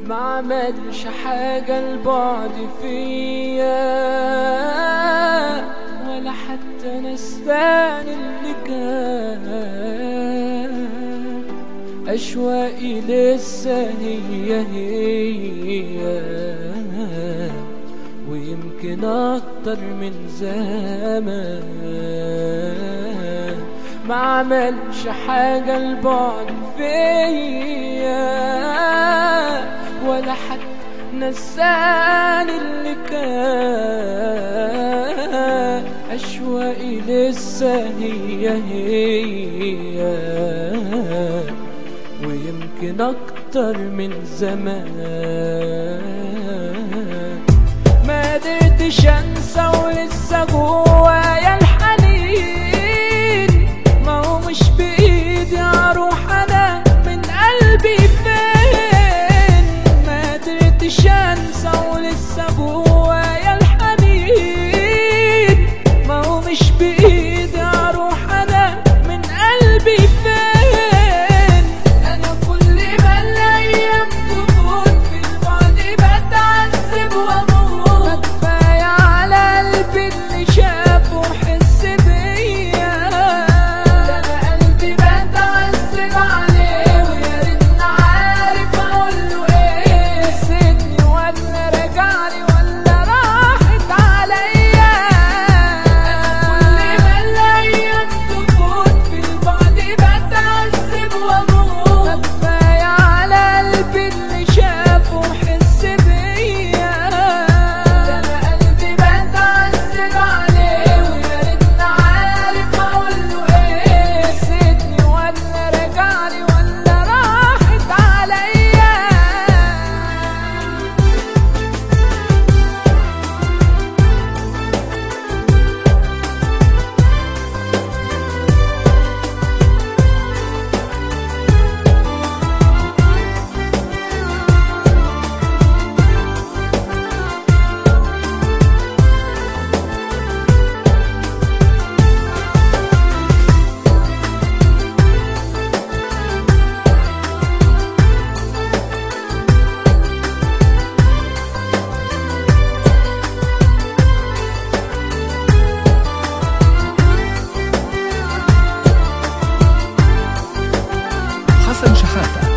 ما عملش حاجة البعد فيا ولا حتى نسان اللي كان أشواقي لسه هي هي ويمكن أكتر من زمان ما عملش حاجة البعد فيا ولا حتى نسان اللي كان أشواقي لسه هي هي ويمكن أكتر من زمان ما قدرتش أنسى ولسه جوايا الحنين ما هو مش بإيدي أروح أنا من قلبي فين ما قدرتش أنسى ولسه جوايا الحنين ما هو مش بإيدي أروح أنا من قلبي فين أنا كل ما الأيام تفوت في البعد بتعذب وأموت كفاية على قلبي اللي شافه وحس بيا ده أنا قلبي بتعذب عليه ويا ريتني عارف أقول له إيه نسيتني ولا رجعلي ولا راحت عليا أنا كل ما الأيام تفوت في البعد بتعذب وأموت كفاية على قلبي اللي شافه وحس بيا ده أنا قلبي بتعذب عليه ويا ريتني عارف أقول له إيه نسيتني ولا رجعلي ولا راحت عليا حسن شحاتة